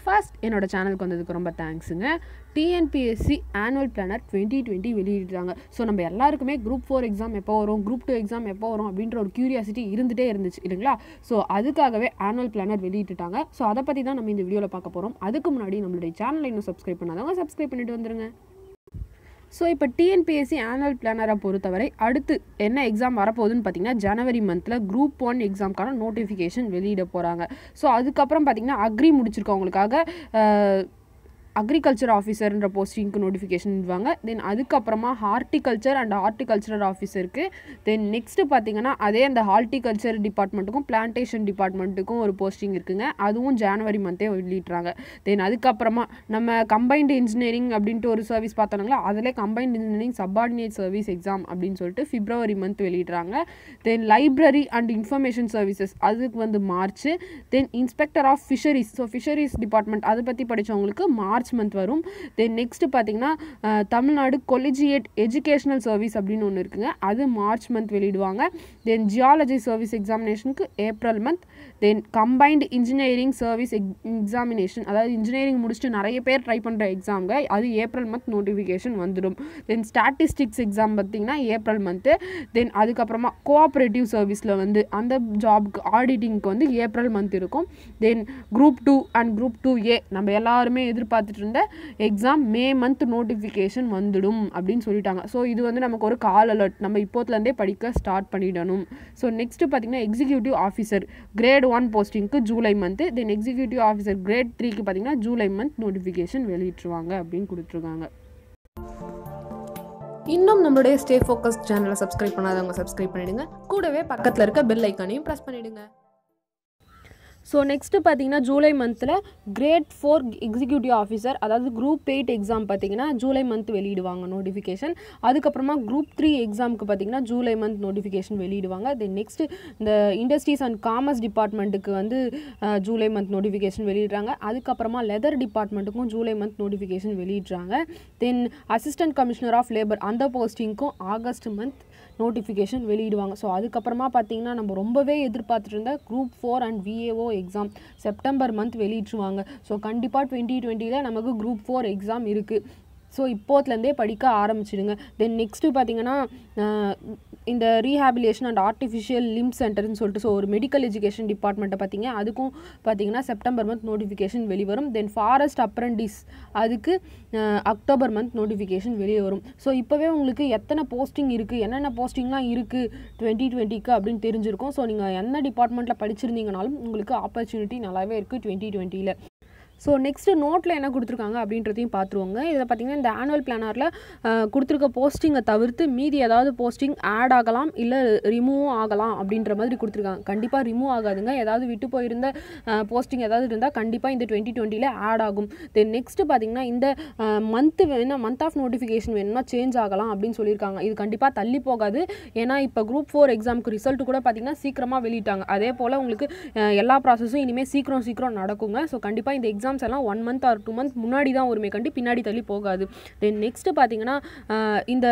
first என்னோட சேனலுக்கு வந்ததுக்கு ரொம்ப தேங்க்ஸுங்க TNPSC annual planner twenty twenty வெளியிட்டாங்க ஸோ நம்ம எல்லாருக்குமே குரூப் ஃபோர் எக்ஸாம் எப்போ வரும் குரூப் டூ எக்ஸாம் எப்போ வரும் அப்படின்ற ஒரு கியூரியாசிட்டி இருந்துகிட்டே இருந்துச்சு இல்லைங்களா ஸோ அதுக்காகவே ஆனுவல் பிளானர் வெளியிட்டுட்டாங்க ஸோ அதை பற்றி தான் நம்ம இந்த வீடியோவில் பார்க்க போகிறோம் அதுக்கு முன்னாடி நம்மளுடைய சேனலை இன்னும் சப்ஸ்கிரைப் பண்ணாதவங்க சப்ஸ்கிரைப் பண்ணிட்டு வந்துருங்க ஸோ இப்போ டிஎன்பிஎஸ்சி ஆனுவல் பிளானரை பொறுத்தவரை அடுத்து என்ன எக்ஸாம் வரப்போகுதுன்னு பார்த்தீங்கன்னா ஜனவரி மந்தில் குரூப் ஒன் எக்ஸாம்க்கான நோட்டிஃபிகேஷன் வெளியிட போகிறாங்க ஸோ அதுக்கப்புறம் பார்த்தீங்கன்னா அக்ரி முடிச்சிருக்கவங்களுக்காக அக்ரிகல்ச்சர் ஆஃபீஸர்ன்ற போஸ்டிங்க்கு நோட்டிஃபிகேஷன் விடுவாங்க தென் அதுக்கப்புறமா ஹார்டிகல்ச்சர் அண்ட் ஹார்டிகல்ச்சரல் ஆஃபீஸருக்கு தென் நெக்ஸ்ட்டு பார்த்தீங்கன்னா அதே அந்த ஹார்டிகல்ச்சர் டிபார்ட்மெண்ட்டுக்கும் பிளான்டேஷன் டிபார்ட்மெண்ட்டுக்கும் ஒரு போஸ்டிங் இருக்குங்க அதுவும் ஜனவரி மந்தே வெளியிட்றாங்க தென் அதுக்கப்புறமா நம்ம கம்பைன்டு இன்ஜினியரிங் அப்படின்ட்டு ஒரு சர்வீஸ் பார்த்தோம்ங்களா அதில் combined engineering subordinate service exam அப்படின்னு சொல்லிட்டு பிப்ரவரி மந்த் வெளியிடுறாங்க தென் லைப்ரரி அண்ட் இன்ஃபர்மேஷன் சர்வீசஸ் அதுக்கு வந்து March then inspector of fisheries so fisheries department அதை பற்றி படித்தவங்களுக்கு மார்ச் மந்த் வரும் தென் நெக்ஸ்ட் பார்த்தீங்கன்னா அஹ், தமிழ்நாடு கொலிஜியேட் எஜுகேஷனல் சர்வீஸ் அப்படின்னு ஒன்று இருக்குங்க அது மார்ச் மந்த் வெளியிடுவாங்க தென் ஜியாலஜி சர்வீஸ் எக்ஸாமினேஷனுக்கு ஏப்ரல் மந்த் தென் கம்பைன்டு இன்ஜினியரிங் சர்வீஸ் எக்ஸாமினேஷன் அதாவது இன்ஜினியரிங் முடிச்சுட்டு நிறைய பேர் ட்ரை பண்ணுற எக்ஸாம்ங்க அது ஏப்ரல் மந்த் நோட்டிஃபிகேஷன் வந்துடும் தென் ஸ்டாட்டிஸ்டிக்ஸ் எக்ஸாம் பார்த்தீங்கன்னா ஏப்ரல் மந்த்து தென் அதுக்கப்புறமா கோஆப்ரேட்டிவ் சர்வீஸில் வந்து அந்த ஜாப்க்கு ஆடிட்டிங்க்கு வந்து ஏப்ரல் மந்த் இருக்கும் then group two and group two A நம்ம எல்லாருமே எதிர்பார்த்துட்டு இருந்த எக்ஸாம் மே மந்த் நோட்டிஃபிகேஷன் வந்துடும் அப்படின்னு சொல்லிட்டாங்க ஸோ இது வந்து நமக்கு ஒரு கால் அலர்ட் நம்ம இப்போத்துலேருந்தே படிக்க ஸ்டார்ட் பண்ணிடணும் ஸோ நெக்ஸ்ட் பார்த்தீங்கன்னா எக்ஸிக்யூட்டிவ் ஆஃபீஸர் கிரேட் ஒன் போஸ்டிங்க்கு July month then executive officer grade த்ரீக்கு பார்த்தீங்கன்னா ஜூலை மந்த் நோட்டிஃபிகேஷன் வெளியிட்டுருவாங்க அப்படின்னு கொடுத்துருக்காங்க இன்னும் நம்மளுடைய ஸ்டே ஃபோக்கஸ் சேனலை சப்ஸ்கிரைப் பண்ணாதவங்க சப்ஸ்கிரைப் பண்ணிடுங்க கூடவே பக்கத்தில் இருக்க பெல் ஐக்கானையும் ப்ரெஸ் பண்ணிடுங்க ஸோ நெக்ஸ்ட்டு பார்த்தீங்கன்னா ஜூலை மந்தில் கிரேட் ஃபோர் எக்ஸிக்யூட்டிவ் ஆஃபீஸர் அதாவது குரூப் எயிட் எக்ஸாம் பார்த்தீங்கன்னா ஜூலை மந்த் வெளியிடுவாங்க நோட்டிஃபிகேஷன் அதுக்கப்புறமா குரூப் த்ரீ எக்ஸாமுக்கு பார்த்தீங்கன்னா ஜூலை மந்த் நோட்டிஃபிகேஷன் வெளியிடுவாங்க தென் நெக்ஸ்ட் இந்த இண்டஸ்ட்ரீஸ் அண்ட் காமர்ஸ் டிபார்ட்மெண்ட்டுக்கு வந்து அஹ், ஜூலை மந்த் நோட்டிஃபிகேஷன் வெளியிடுறாங்க அதுக்கப்புறமா லெதர் டிபார்ட்மெண்ட்டுக்கும் ஜூலை மந்த் நோட்டிஃபிகேஷன் வெளியிடுறாங்க then assistant commissioner of labour அந்த போஸ்டிங்க்கும் ஆகஸ்ட் மந்த் நோட்டிஃபிகேஷன் வெளியிடுவாங்க ஸோ அதுக்கப்புறமா பார்த்தீங்கன்னா நம்ம ரொம்பவே எதிர்பார்த்துட்டு இருந்த group four and VAO exam September month வெளியிட்டுருவாங்க ஸோ கண்டிப்பாக டுவெண்ட்டி டுவெண்ட்டியில் நமக்கு குரூப் ஃபோர் எக்ஸாம் இருக்குது ஸோ இப்போத்துலேருந்தே படிக்க ஆரம்பிச்சிடுங்க தென் நெக்ஸ்ட்டு பார்த்தீங்கன்னா அஹ், இந்த ரீஹாபிலியேஷன் அண்ட் ஆர்டிஃபிஷியல் லிம் சென்டர்னு சொல்லிட்டு ஸோ ஒரு மெடிக்கல் எஜுகேஷன் டிபார்ட்மெண்ட்டை பார்த்தீங்க அதுக்கும் பார்த்தீங்கன்னா செப்டம்பர் மந்த் நோட்டிஃபிகேஷன் வெளிவரும் தென் ஃபாரஸ்ட் அப்ரண்டிஸ் அதுக்கு அஹ், அக்டோபர் மந்த் நோட்டிஃபிகேஷன் வெளியே வரும் ஸோ இப்போவே உங்களுக்கு எத்தனை போஸ்டிங் இருக்குது என்னென்ன போஸ்டிங்லாம் இருக்குது டுவெண்ட்டி டுவெண்ட்டிக்கு அப்படின்னு தெரிஞ்சிருக்கும் ஸோ நீங்கள் என்ன டிபார்ட்மெண்ட்டில் படிச்சிருந்தீங்கனாலும் உங்களுக்கு ஆப்பர்ச்சுனிட்டி நல்லாவே இருக்குது டுவெண்ட்டி டுவெண்ட்டியில் ஸோ நெக்ஸ்ட்டு நோட்டில் என்ன கொடுத்துருக்காங்க அப்படின்றதையும் பார்த்துருவாங்க இதில் பார்த்தீங்கன்னா இந்த ஆனுவல் பிளானரில் கொடுத்துருக்க போஸ்டிங்கை தவிர்த்து மீதி ஏதாவது போஸ்டிங் ஆட் ஆகலாம் இல்லை ரிமூவும் ஆகலாம் அப்படின்ற மாதிரி கொடுத்துருக்காங்க கண்டிப்பாக ரிமூவ் ஆகாதுங்க ஏதாவது விட்டு போயிருந்த போஸ்டிங் ஏதாவது இருந்தால் கண்டிப்பாக இந்த டுவெண்ட்டி டுவெண்ட்டியில் ஆட் ஆகும் தென் நெக்ஸ்ட்டு பார்த்தீங்கன்னா இந்த மந்த்து வேணா மந்த் ஆஃப் நோட்டிஃபிகேஷன் வேணும்னா சேஞ்ச் ஆகலாம் அப்படின்னு சொல்லியிருக்காங்க இது கண்டிப்பாக தள்ளி போகாது ஏன்னா இப்போ குரூப் ஃபோர் எக்ஸாமுக்கு ரிசல்ட் கூட பார்த்தீங்கன்னா சீக்கிரமாக வெளியிட்டாங்க அதே போல் உங்களுக்கு அஹ், எல்லா ப்ராசஸும் இனிமேல் சீக்கிரம் சீக்கிரம் நடக்குங்க ஸோ கண்டிப்பாக இந்த எக்ஸாம்ஸ் எல்லாம் one month or two month முன்னாடி தான் ஒருமே கண்டி பின்னாடி தள்ளி போகாது தென் நெக்ஸ்ட்டு பார்த்தீங்கன்னா அஹ், இந்த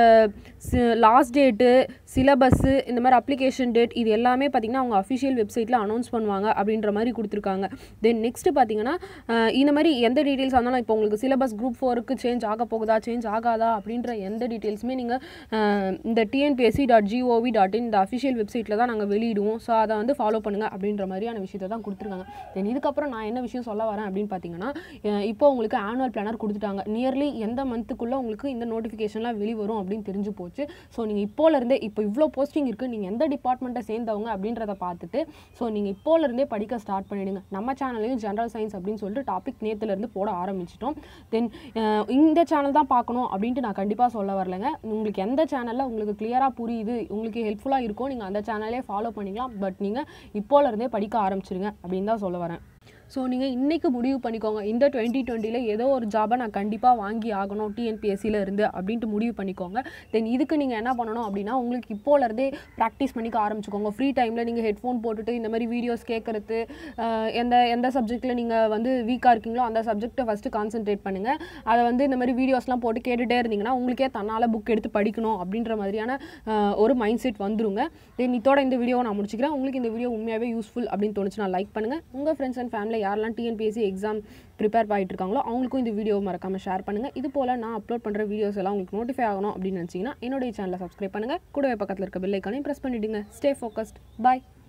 லாஸ்ட் டேட்டு சிலபஸ்ஸு இந்த மாதிரி அப்ளிகேஷன் டேட் இது எல்லாமே பார்த்தீங்கன்னா அவங்க அஃபிஷியல் வெப்சைட்டில் அனௌன்ஸ் பண்ணுவாங்க அப்படின்ற மாதிரி கொடுத்துருக்காங்க தென் நெக்ஸ்ட்டு பார்த்தீங்கன்னா அஹ், இந்த மாதிரி எந்த டீட்டெயில்ஸ் இருந்தாலும் இப்போ உங்களுக்கு சிலபஸ் குரூப் ஃபோருக்கு சேஞ்ச் ஆக போகுதா சேஞ்ச் ஆகாதா அப்படின்ற எந்த டீட்டெயில்ஸுமே நீங்கள் இந்த TNPSC dot gov dot in இந்த அஃபிஷியல் வெப்சைட்டில் தான் நாங்கள் வெளியிடுவோம் ஸோ அதை வந்து ஃபாலோ பண்ணுங்கள் அப்படின்ற மாதிரியான விஷயத்தை தான் கொடுத்துருக்காங்க தென் இதுக்கப்புறம் நான் என்ன விஷயம் சொல்ல வரேன் அப்படின்னு பார்த்தீங்கன்னா அஹ், இப்போ உங்களுக்கு ஆனுவல் பிளானர் கொடுத்துட்டாங்க நியர்லி எந்த மந்த்துக்குள்ளே உங்களுக்கு இந்த நோட்டிஃபிகேஷன்லாம் வெளிவரும் அப்படின்னு தெரிஞ்சு போச்சு ஸோ நீங்கள் இப்போலேருந்தே இப்போ இவ்வளோ போஸ்டிங் இருக்குது நீங்கள் எந்த டிபார்ட்மெண்ட்டை சேர்ந்தவங்க அப்படின்றத பார்த்துட்டு ஸோ நீங்கள் இப்போலேருந்தே படிக்க ஸ்டார்ட் பண்ணிடுங்க நம்ம சேனல்லையும் ஜென்ரல் சயின்ஸ் அப்படின்னு சொல்லிட்டு டாபிக் நேற்றுலேருந்து போட ஆரம்பிச்சிட்டோம் தென் இந்த சேனல் தான் பார்க்கணும் அப்படின்ட்டு நான் கண்டிப்பாக சொல்ல வரலைங்க உங்களுக்கு எந்த சேனலில் உங்களுக்கு கிளியராக புரியுது உங்களுக்கு ஹெல்ப்ஃபுல்லாக இருக்கோ நீங்கள் அந்த சேனலே ஃபாலோ பண்ணிக்கலாம் பட் நீங்கள் இப்போலேருந்தே படிக்க ஆரம்பிச்சிருங்க அப்படின்னு தான் சொல்ல வரேன் ஸோ நீங்கள் இன்றைக்கி முடிவு பண்ணிக்கோங்க இந்த டுவெண்ட்டி டுவெண்ட்டியில் ஏதோ ஒரு ஜாபை நான் கண்டிப்பாக வாங்கி ஆகணும் டிஎன்பிஎஸ்சியில் இருந்து அப்படின்ட்டு முடிவு பண்ணிக்கோங்க தென் இதுக்கு நீங்கள் என்ன பண்ணணும் அப்படின்னா உங்களுக்கு இப்போலேருந்தே ப்ராக்டிஸ் பண்ணிக்க ஆரம்பிச்சுக்கோங்க ஃப்ரீ டைமில் நீங்கள் ஹெட்ஃபோன் போட்டுட்டு இந்த மாதிரி வீடியோஸ் கேட்குறது எந்த எந்த சப்ஜெக்ட்டில் நீங்கள் வந்து வீக்காக இருக்கீங்களோ அந்த சப்ஜெக்ட்டை ஃபஸ்ட்டு கான்சென்ட்ரேட் பண்ணுங்கள் அதை வந்து இந்த மாதிரி வீடியோஸ்லாம் போட்டு கேட்டுகிட்டே இருந்தீங்கன்னா உங்களுக்கே தன்னால் புக் எடுத்து படிக்கணும் அப்படின்ற மாதிரியான அஹ், ஒரு மைண்ட் செட் வந்துருங்க தென் இதோட இந்த வீடியோவை நான் முடிச்சுக்கிறேன் உங்களுக்கு இந்த வீடியோ உண்மையாகவே யூஸ்ஃபுல் அப்படின்னு தோணுச்சுன்னா லைக் பண்ணுங்கள் உங்கள் ஃப்ரெண்ட்ஸ் அண்ட் ஃபேமிலி யாரெல்லாம் டிஎன்பிஎஸ்சி எக்ஸாம் ப்ரிப்பேர் ஆகிட்டு இருக்காங்களோ அவங்களுக்கும் இந்த வீடியோ மறக்காமல் ஷேர் பண்ணுங்கள் இது போல் நான் அப்லோட் பண்ணுற வீடியோஸ் எல்லாம் உங்களுக்கு நோட்டிஃபை ஆகணும் அப்படின்னு நினச்சிங்கன்னா என்னுடைய சேனலை சப்ஸ்கிரைப் பண்ணுங்கள் கூடவே பக்கத்தில் இருக்க பெல் ஐக்கானையும் ப்ரெஸ் பண்ணிவிடுங்க ஸ்டே ஃபோக்கஸ்ட் பாய்